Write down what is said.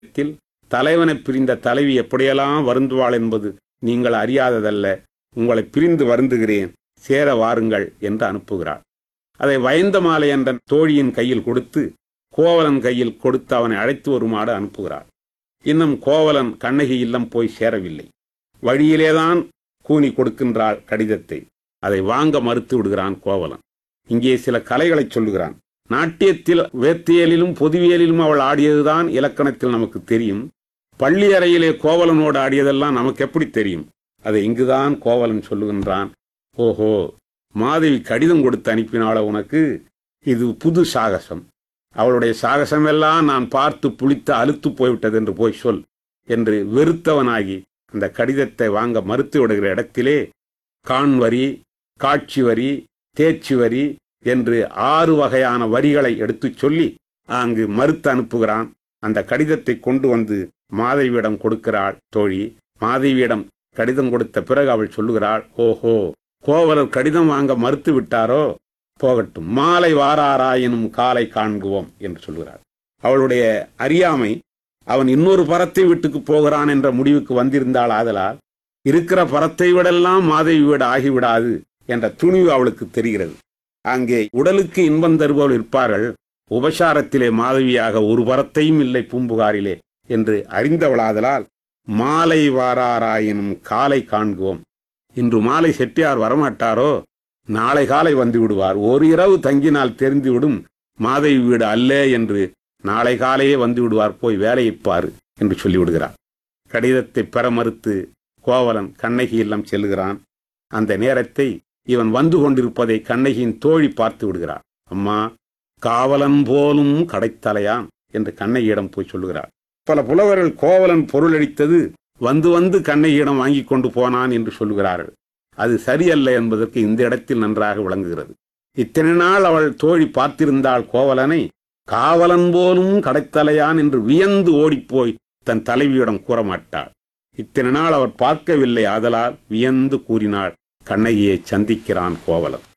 கடிதத்தில் தலைவனைப் பிரிந்த தலைவி எப்படியெல்லாம் வருந்துவாள் என்பது நீங்கள் அறியாததல்ல உங்களை பிரிந்து வருந்துகிறேன் சேர வாருங்கள் என்று அனுப்புகிறாள் அதை வயந்த மாலை என்ற தோழியின் கையில் கொடுத்து கோவலன் கையில் கொடுத்து அவனை அழைத்து வருமாறு அனுப்புகிறாள் இன்னும் கோவலன் கண்ணகி இல்லம் போய் சேரவில்லை வழியிலேதான் கூனி கொடுக்கின்றாள் கடிதத்தை அதை வாங்க மறுத்து விடுகிறான் கோவலன் இங்கே சில கலைகளைச் சொல்லுகிறான் நாட்டியத்தில் வேத்தியலிலும் பொதுவியலிலும் அவள் ஆடியதுதான் இலக்கணத்தில் நமக்கு தெரியும் பள்ளி அறையிலே கோவலனோடு ஆடியதெல்லாம் நமக்கு எப்படி தெரியும் அதை இங்குதான் கோவலன் சொல்லுகின்றான் ஓஹோ மாதவி கடிதம் கொடுத்து அனுப்பினாள உனக்கு இது புது சாகசம் அவளுடைய சாகசமெல்லாம் நான் பார்த்து புளித்து அலுத்து போய்விட்டது என்று போய் சொல் என்று வெறுத்தவனாகி அந்த கடிதத்தை வாங்க மறுத்து விடுகிற இடத்திலே கான் வரி காட்சி வரி தேர்ச்சி வரி என்று ஆறு வகையான வரிகளை எடுத்துச் சொல்லி அங்கு மறுத்து அனுப்புகிறான் அந்த கடிதத்தை கொண்டு வந்து மாதவியிடம் கொடுக்கிறாள் தோழி மாதவியிடம் கடிதம் கொடுத்த பிறகு அவள் சொல்லுகிறாள் ஓஹோ கோவலர் கடிதம் வாங்க மறுத்து விட்டாரோ போகட்டும் மாலை வாராராயினும் காலை காண்குவோம் என்று சொல்கிறாள் அவளுடைய அறியாமை அவன் இன்னொரு பரத்தை வீட்டுக்கு போகிறான் என்ற முடிவுக்கு வந்திருந்தாள் ஆதலால் இருக்கிற பரத்தை விடெல்லாம் மாதவி வீடு ஆகிவிடாது என்ற துணிவு அவளுக்கு தெரிகிறது அங்கே உடலுக்கு இன்பம் தருபவள் இருப்பார்கள் உபசாரத்திலே மாதவியாக ஒரு பரத்தையும் இல்லை பூம்புகாரிலே என்று அறிந்தவளாதலால் மாலை வாராராயினும் காலை காண்குவோம் இன்று மாலை செட்டியார் வரமாட்டாரோ நாளை காலை வந்து விடுவார் ஒரு இரவு தங்கினால் தெரிந்துவிடும் மாதவி வீடு அல்ல என்று நாளை காலையே வந்து விடுவார் போய் வேலையைப் பாரு என்று சொல்லிவிடுகிறார் கடிதத்தை பெற மறுத்து கோவலன் கண்ணகி இல்லம் செல்லுகிறான் அந்த நேரத்தை இவன் வந்து கொண்டிருப்பதை கண்ணகியின் தோழி பார்த்து விடுகிறார் அம்மா காவலன் போலும் கடைத்தலையான் என்று கண்ணகியிடம் போய் சொல்லுகிறார் பல புலவர்கள் கோவலன் பொருளடித்தது வந்து வந்து கண்ணகியிடம் வாங்கி கொண்டு போனான் என்று சொல்லுகிறார்கள் அது சரியல்ல என்பதற்கு இந்த இடத்தில் நன்றாக விளங்குகிறது இத்தனை நாள் அவள் தோழி பார்த்திருந்தாள் கோவலனை காவலன் போலும் கடைத்தலையான் என்று வியந்து ஓடிப்போய் தன் தலைவியிடம் கூறமாட்டாள் இத்தனை நாள் அவர் பார்க்கவில்லை ஆதலால் வியந்து கூறினாள் கண்ணகியை சந்திக்கிறான் கோவலன்